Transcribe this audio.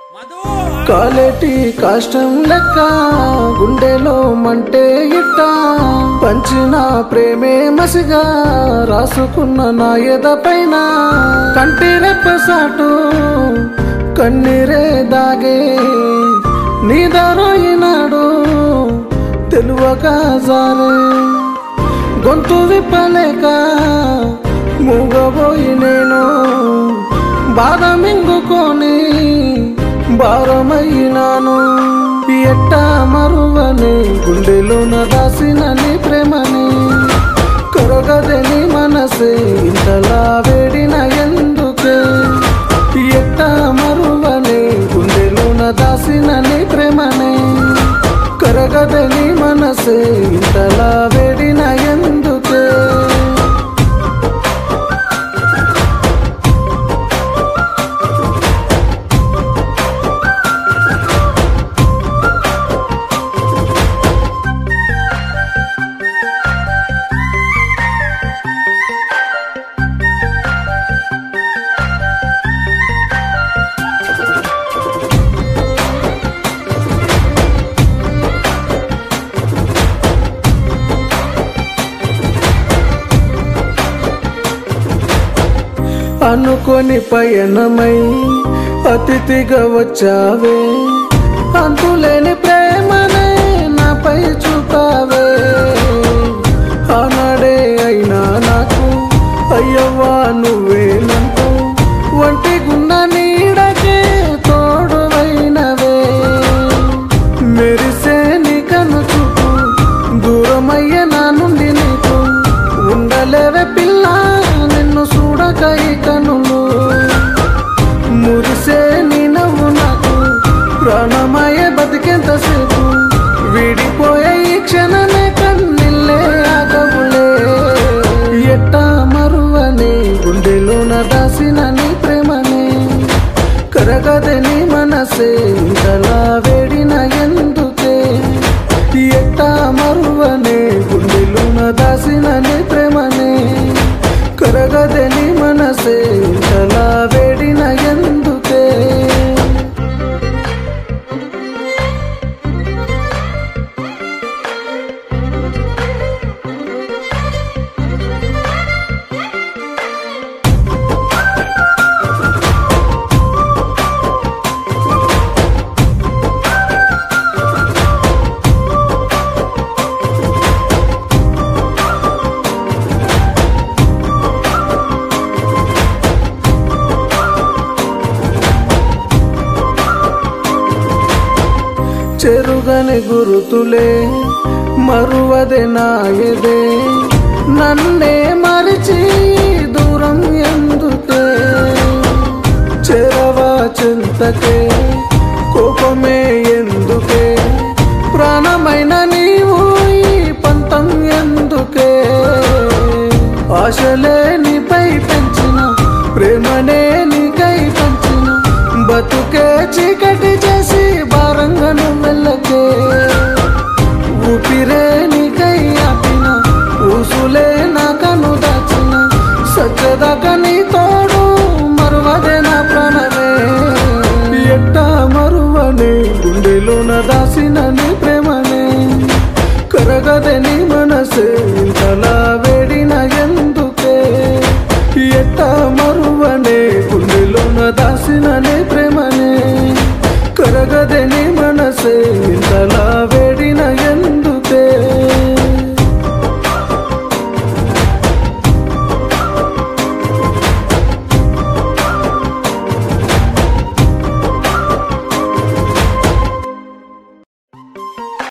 కాలేటి కాష్టం లెక్క గుండెలో మంటే ఇట్ట పంచిన ప్రేమే మసిగా రాసుకున్న నా ఎద పైన కంటి రెప్పసాటు కన్నీరే దాగే నీదరోయినాడు తెలువక జారే గొంతు విప్పలేక మూగబోయి నేను బాధ మింగుకొని భారమైనాను ఎట్ట మరువని గుండెలోన దాసిన నీ ప్రేమని కరగదని మనసే ఇంతలా వేడిన ఎందుకే ఎట్ట మరువని గుండెలోన దాసిన నీ ప్రేమని కరగదని మనసే ఇంతలా వేడిన ఎందుకే అనుకొని పయనమై అతిథిగా వచ్చావే అంతులేని ప్రేమనే నాపై చూపావే ఆనాడే అయినా నాకు అయ్యవ్వా నువ్వేనంటూ ఒంటి గున్న నీడకే తోడువైనవే మెరిసే నీ కను చూపు దూరమయ్య నా నుండి నీకు ఉండలేవే పిల్ల నిన్ను చూడక ఈ కనులు మురిసే నీ నవ్వు నాకు ప్రాణమయ్యే బతికెంతసేపు విడిపోయే ఈ క్షణమే కన్నిల్లే ఆగవులే ఎట్ట మరువని గుండెలోన దాసిన నీ ప్రేమని కరగదే నీ మనసే ఇంతలా వేడిన ఎందుకే ఎట్ట మరువనే గుండెలోన దాసిన నీ ప్రేమని కరగదే నీ మనసే ఇంతలా వేడిన ఎందుకే చెరుగని గురుతులే మరువదే నాయదే నన్నే మరిచి దూరం ఎందుకే చెరవా చింతకే కోపమే ఎందుకే ప్రాణమైన నీవు ఈ పంతం ఎందుకే ఆశలే నీపై పెంచిన ప్రేమనే నీకై పంచిన బతుకే చీకటి చేసి భారంగను మెల్లకే ఊపిరే నీకై ఆపిన ఊసులే నా కను దాచిన సచ్చదాకా నీ తోడు మరువదే నా ప్రాణమే ఎట్ట మరువనే గుండెలోన దాసిన నీ ప్రేమనే కరగదే నీ మనసే ఇంతలా వేడిన ఎందుకే ఎట్ట మరువనే గుండెలోన దాసిన నీ ప్రేమనే కరగదే నీ మనసే